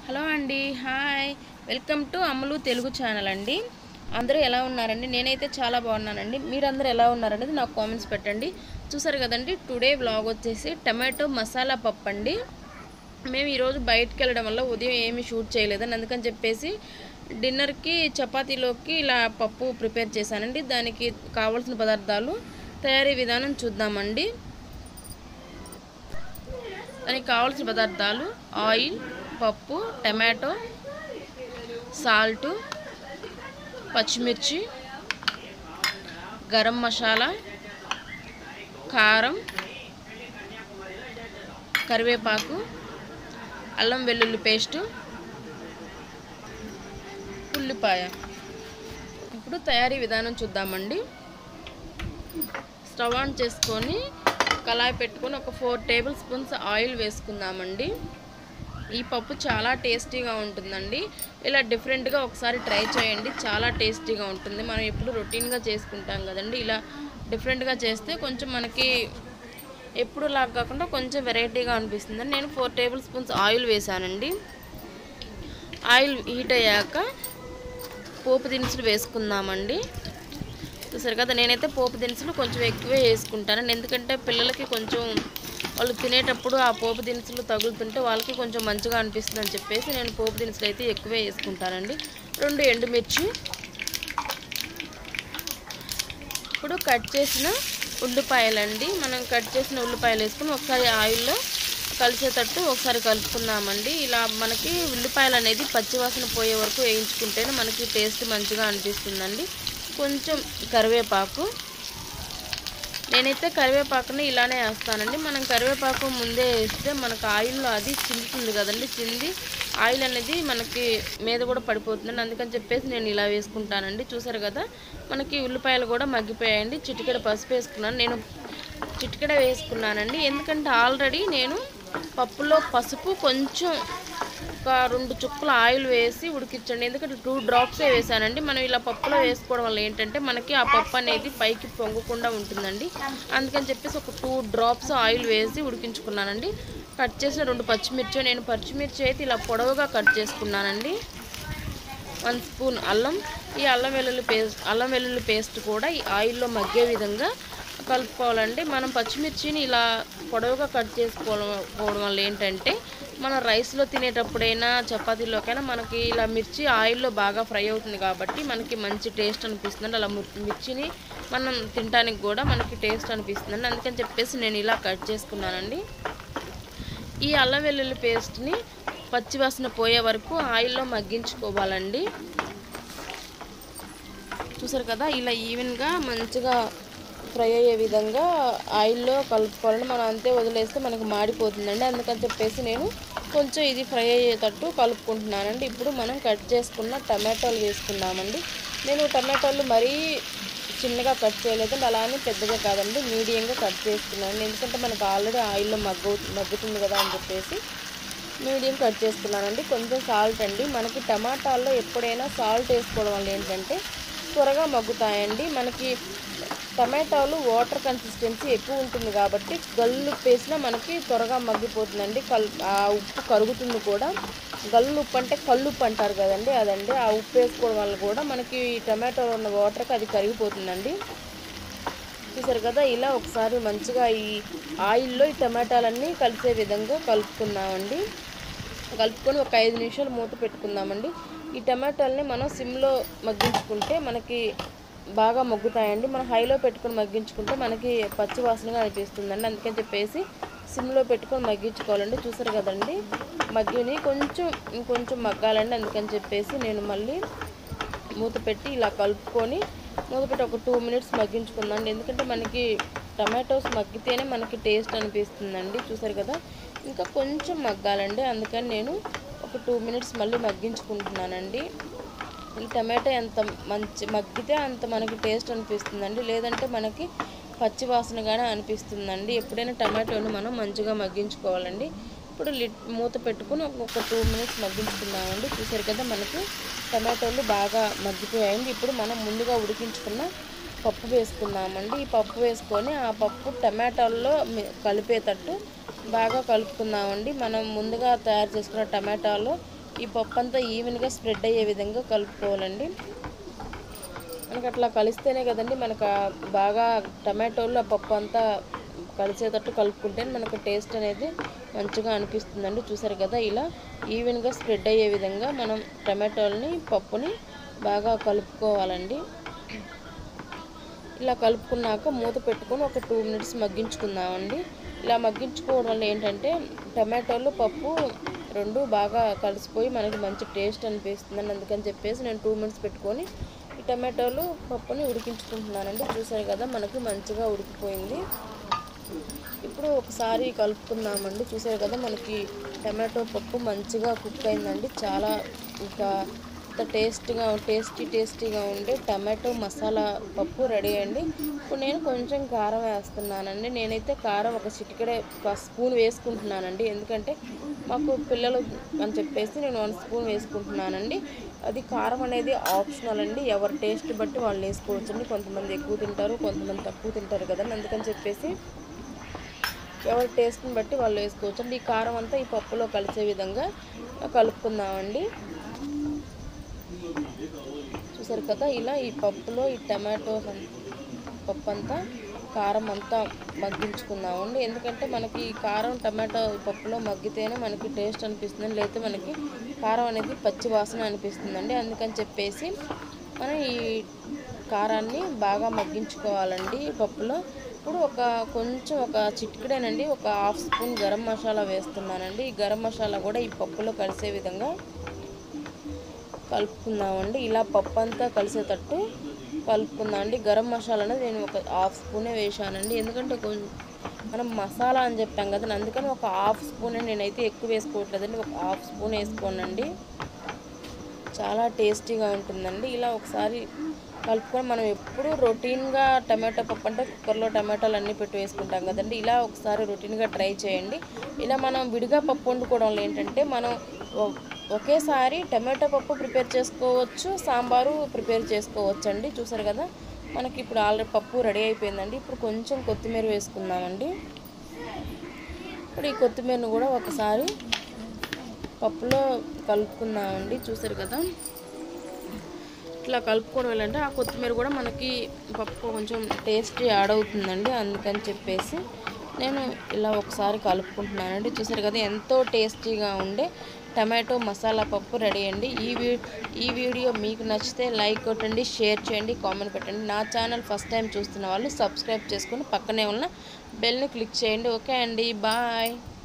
hello అండి hi welcome to Ammulu Telugu channel అండి అందరూ ఎలా ఉన్నారండి నేనైతే చాలా బాగున్నానండి మీరందరూ ఎలా ఉన్నారనేది నాకు కామెంట్స్ పెట్టండి చూసారు కదండి టుడే వ్లాగ్ వచ్చేసి టమాటో మసాలా పప్పు అండి మేము ఈరోజు బయటకు వెళ్ళడం వల్ల ఉదయం ఏమీ షూట్ చేయలేదని అందుకని చెప్పేసి డిన్నర్కి చపాతీలోకి ఇలా పప్పు ప్రిపేర్ చేశానండి దానికి కావాల్సిన పదార్థాలు తయారీ విధానం చూద్దామండి దానికి కావాల్సిన పదార్థాలు ఆయిల్ పప్పు టమాటో సాల్టు పచ్చిమిర్చి గరం మసాలా కారం కరివేపాకు అల్లం వెల్లుల్లి పేస్టు ఉల్లిపాయ ఇప్పుడు తయారీ విధానం చూద్దామండి స్టవ్ ఆన్ చేసుకొని కళాయి పెట్టుకొని ఒక ఫోర్ టేబుల్ స్పూన్స్ ఆయిల్ వేసుకుందామండి ఈ పప్పు చాలా టేస్టీగా ఉంటుందండి ఇలా డిఫరెంట్గా ఒకసారి ట్రై చేయండి చాలా టేస్టీగా ఉంటుంది మనం ఎప్పుడు రొటీన్గా చేసుకుంటాం కదండి ఇలా డిఫరెంట్గా చేస్తే కొంచెం మనకి ఎప్పుడు లాగా కాకుండా కొంచెం వెరైటీగా అనిపిస్తుంది నేను ఫోర్ టేబుల్ స్పూన్స్ ఆయిల్ వేసానండి ఆయిల్ హీట్ అయ్యాక పోపు దినుసులు వేసుకుందామండి చూసారు కదా నేనైతే పోపు దినుసులు కొంచెం ఎక్కువే వేసుకుంటాను ఎందుకంటే పిల్లలకి కొంచెం వాళ్ళు తినేటప్పుడు ఆ పోపు దినుసులు తగులుతుంటే వాళ్ళకి కొంచెం మంచిగా అనిపిస్తుంది అని చెప్పేసి నేను పోపు దినుసులు అయితే ఎక్కువే వేసుకుంటానండి రెండు ఎండుమిర్చి ఇప్పుడు కట్ చేసిన ఉల్లిపాయలండి మనం కట్ చేసిన ఉల్లిపాయలు వేసుకుని ఒకసారి ఆయిల్లో కలిసేటట్టు ఒకసారి కలుపుకుందామండి ఇలా మనకి ఉల్లిపాయలు అనేది పచ్చివాసన పోయే వరకు వేయించుకుంటేనే మనకి టేస్ట్ మంచిగా అనిపిస్తుందండి కొంచెం కరివేపాకు నేనైతే కరివేపాకుని ఇలానే వేస్తానండి మనం కరివేపాకు ముందే వేస్తే మనకు ఆయిల్లో అది చిందుతుంది కదండి చింది ఆయిల్ అనేది మనకి మీద కూడా పడిపోతుందండి అందుకని చెప్పేసి నేను ఇలా వేసుకుంటానండి చూసారు కదా మనకి ఉల్లిపాయలు కూడా మగ్గిపోయాయండి చిటికెడ పసుపు వేసుకున్నాను నేను చిటికెడ వేసుకున్నానండి ఎందుకంటే ఆల్రెడీ నేను పప్పులో పసుపు కొంచెం ఒక రెండు చుక్కల ఆయిల్ వేసి ఉడికించండి ఎందుకంటే టూ డ్రాప్సే వేసానండి మనం ఇలా పప్పులో వేసుకోవడం వల్ల ఏంటంటే మనకి ఆ పప్పు అనేది పైకి పొంగకుండా ఉంటుందండి అందుకని చెప్పేసి ఒక టూ డ్రాప్స్ ఆయిల్ వేసి ఉడికించుకున్నానండి కట్ చేసిన రెండు పచ్చిమిర్చి నేను పచ్చిమిర్చి అయితే ఇలా పొడవుగా కట్ చేసుకున్నానండి వన్ స్పూన్ అల్లం ఈ అల్లం వెల్లుల్లి పేస్ట్ అల్లం వెల్లుల్లి పేస్ట్ కూడా ఈ ఆయిల్లో మగ్గే విధంగా కలుపుకోవాలండి మనం పచ్చిమిర్చిని ఇలా పొడవుగా కట్ చేసుకోవడం పోవడం వల్ల ఏంటంటే మనం రైస్లో తినేటప్పుడైనా చపాతీలోకైనా మనకి ఇలా మిర్చి ఆయిల్లో బాగా ఫ్రై అవుతుంది కాబట్టి మనకి మంచి టేస్ట్ అనిపిస్తుంది అలా మిర్చిని మనం తినడానికి కూడా మనకి టేస్ట్ అనిపిస్తుందండి అందుకని చెప్పేసి నేను ఇలా కట్ చేసుకున్నానండి ఈ అల్లం వెల్లుల్లి పేస్ట్ని పచ్చివాసన పోయే వరకు ఆయిల్లో మగ్గించుకోవాలండి చూసారు కదా ఇలా ఈవెన్గా మంచిగా ఫ్రై అయ్యే విధంగా ఆయిల్లో కలుపుకోవాలని మనం అంతే వదిలేస్తే మనకు మాడిపోతుందండి అందుకని చెప్పేసి నేను కొంచెం ఇది ఫ్రై అయ్యేటట్టు కలుపుకుంటున్నానండి ఇప్పుడు మనం కట్ చేసుకున్న టమాటోలు వేసుకున్నామండి నేను టమాటోలు మరీ చిన్నగా కట్ చేయలేదండి అలానే పెద్దగా కాదండి మీడియంగా కట్ చేసుకున్నాను ఎందుకంటే మనకు ఆల్రెడీ ఆయిల్లో మగ్గు మగ్గుతుంది కదా అని చెప్పేసి మీడియం కట్ చేసుకున్నానండి కొంచెం సాల్ట్ అండి మనకి టమాటాల్లో ఎప్పుడైనా సాల్ట్ వేసుకోవడం వల్ల ఏంటంటే త్వరగా మగ్గుతాయండి మనకి టమాటాలు వాటర్ కన్సిస్టెన్సీ ఎక్కువ ఉంటుంది కాబట్టి గల్లు వేసినా మనకి త్వరగా మగ్గిపోతుందండి కల్ ఆ ఉప్పు కరుగుతుంది కూడా గల్లు ఉప్పు అంటే కళ్ళు ఉప్పు అంటారు కదండి అదండి ఆ ఉప్పు వేసుకోవడం వల్ల కూడా మనకి టమాటోలో ఉన్న వాటర్కి అది కరిగిపోతుందండి చూసారు కదా ఇలా ఒకసారి మంచిగా ఈ ఆయిల్లో ఈ టమాటాలన్నీ కలిసే విధంగా కలుపుకుందామండి కలుపుకొని ఒక ఐదు నిమిషాలు మూత పెట్టుకుందామండి ఈ టమాటాలని మనం సిమ్లో మగ్గించుకుంటే మనకి బాగా మగ్గుతాయండి మనం హైలో పెట్టుకొని మగ్గించుకుంటే మనకి పచ్చి వాసనగా అనిపిస్తుందండి అందుకని చెప్పేసి సిమ్లో పెట్టుకొని మగ్గించుకోవాలండి చూసారు కదండి మగ్గిని కొంచెం ఇంకొంచెం మగ్గాలండి అందుకని చెప్పేసి నేను మళ్ళీ మూత పెట్టి ఇలా కలుపుకొని మూత పెట్టి ఒక టూ మినిట్స్ మగ్గించుకుందండి ఎందుకంటే మనకి టమాటోస్ మగ్గితేనే మనకి టేస్ట్ అనిపిస్తుందండి చూసారు కదా ఇంకా కొంచెం మగ్గాలండి అందుకని నేను ఒక టూ మినిట్స్ మళ్ళీ మగ్గించుకుంటున్నానండి ఈ టమాటో ఎంత మంచి మగ్గితే అంత మనకి టేస్ట్ అనిపిస్తుందండి లేదంటే మనకి పచ్చి వాసనగానే అనిపిస్తుందండి ఎప్పుడైనా టమాటోని మనం మంచిగా మగ్గించుకోవాలండి ఇప్పుడు లిట్ మూత పెట్టుకుని ఒక టూ మినిట్స్ మగ్గించుకున్నామండి చూసారు కదా మనకి టమాటోలు బాగా మగ్గిపోయాయండి ఇప్పుడు మనం ముందుగా ఉడికించుకున్న పప్పు వేసుకున్నామండి ఈ పప్పు వేసుకొని ఆ పప్పు టమాటాల్లో మి- కలిపేటట్టు బాగా కలుపుకుందామండి మనం ముందుగా తయారు చేసుకున్న టమాటాలో ఈ పప్పు అంతా ఈవెన్గా స్ప్రెడ్ అయ్యే విధంగా కలుపుకోవాలండి మనకు అట్లా కలిస్తేనే కదండి మనకు ఆ బాగా టమాటోలు ఆ పప్పు అంతా కలిసేటట్టు కలుపుకుంటే మనకు టేస్ట్ అనేది మంచిగా అనిపిస్తుందండి చూసారు కదా ఇలా ఈవెన్గా స్ప్రెడ్ అయ్యే విధంగా మనం టమాటోల్ని పప్పుని బాగా కలుపుకోవాలండి ఇలా కలుపుకున్నాక మూత పెట్టుకొని ఒక టూ మినిట్స్ మగ్గించుకుందామండి ఇలా మగ్గించుకోవడం వల్ల ఏంటంటే టమాటోలు పప్పు రెండు బాగా కలిసిపోయి మనకి మంచి టేస్ట్ అనిపిస్తుందని అందుకని చెప్పేసి నేను టూ మినిట్స్ పెట్టుకొని ఈ టమాటోలు పప్పుని ఉడికించుకుంటున్నానండి చూసారు కదా మనకి మంచిగా ఉడికిపోయింది ఇప్పుడు ఒకసారి కలుపుకుందామండి చూసారు కదా మనకి టమాటో పప్పు మంచిగా కుక్ అయిందండి చాలా ఇంకా ఇంత టేస్ట్గా టేస్టీ టేస్టీగా ఉండే టమాటో మసాలా పప్పు రెడీ అండి ఇప్పుడు నేను కొంచెం కారం వేస్తున్నానండి నేనైతే కారం ఒక చిటికెడే ఒక స్పూన్ వేసుకుంటున్నానండి ఎందుకంటే మాకు పిల్లలు అని చెప్పేసి నేను వన్ స్పూన్ వేసుకుంటున్నానండి అది కారం అనేది ఆప్షనల్ అండి ఎవరి టేస్ట్ బట్టి వాళ్ళు వేసుకోవచ్చండి కొంతమంది ఎక్కువ తింటారు కొంతమంది తక్కువ తింటారు కదండి అందుకని చెప్పేసి ఎవరి టేస్ట్ని బట్టి వాళ్ళు వేసుకోవచ్చు అండి ఈ కారం అంతా ఈ పప్పులో కలిసే విధంగా కలుపుకుందామండి చూసారు కదా ఇలా ఈ పప్పులో ఈ టమాటో పప్పు అంతా కారం అంతా మగ్గించుకుందామండి ఎందుకంటే మనకి ఈ కారం టమాటో పప్పులో మగ్గితేనే మనకి టేస్ట్ అనిపిస్తుంది లేకపోతే మనకి కారం అనేది పచ్చి వాసన అనిపిస్తుందండి అందుకని చెప్పేసి మనం ఈ కారాన్ని బాగా మగ్గించుకోవాలండి ఈ పప్పులో ఇప్పుడు ఒక కొంచెం ఒక చిటికెడేనండి ఒక హాఫ్ స్పూన్ గరం మసాలా వేస్తున్నానండి ఈ గరం మసాలా కూడా ఈ పప్పులో కలిసే విధంగా కలుపుకుందామండి ఇలా పప్పు అంతా కలిసేటట్టు కలుపుకుందాం అండి గరం మసాలా అనేది నేను ఒక హాఫ్ స్పూనే వేసానండి ఎందుకంటే కొంచెం మనం మసాలా అని చెప్పాం కదా అందుకని ఒక హాఫ్ స్పూన్ నేనైతే ఎక్కువ వేసుకోవట్లేదండి ఒక హాఫ్ స్పూన్ వేసుకోనండి చాలా టేస్టీగా ఉంటుందండి ఇలా ఒకసారి కలుపుకొని మనం ఎప్పుడు రొటీన్గా టమాటో పప్పు అంటే కుక్కర్లో టమాటాలు అన్నీ పెట్టి వేసుకుంటాం కదండి ఇలా ఒకసారి రొటీన్గా ట్రై చేయండి ఇలా మనం విడిగా పప్పు వండుకోవడం వల్ల ఏంటంటే మనం ఒ- ఒకేసారి టమాటో పప్పు ప్రిపేర్ చేసుకోవచ్చు సాంబారు ప్రిపేర్ చేసుకోవచ్చు అండి చూసారు కదా మనకి ఇప్పుడు ఆల్రెడీ పప్పు రెడీ అయిపోయిందండి ఇప్పుడు కొంచెం కొత్తిమీర వేసుకుందామండి ఇప్పుడు ఈ కొత్తిమీరను కూడా ఒకసారి పప్పులో కలుపుకుందామండి చూసారు కదా ఇట్లా కలుపుకోవడం వల్ల అంటే ఆ కొత్తిమీర కూడా మనకి పప్పు కొంచెం టేస్ట్ యాడ్ అవుతుందండి అందుకని చెప్పేసి నేను ఇలా ఒకసారి కలుపుకుంటున్నానండి చూసారు కదా ఎంతో టేస్టీగా ఉండే టమాటో మసాలా పప్పు రెడీ అండి ఈ వీ ఈ వీడియో మీకు నచ్చితే లైక్ కొట్టండి షేర్ చేయండి కామెంట్ పెట్టండి నా ఛానల్ ఫస్ట్ టైం చూస్తున్న వాళ్ళు సబ్స్క్రైబ్ చేసుకొని పక్కనే ఉన్న బెల్ని క్లిక్ చేయండి ఓకే అండి బాయ్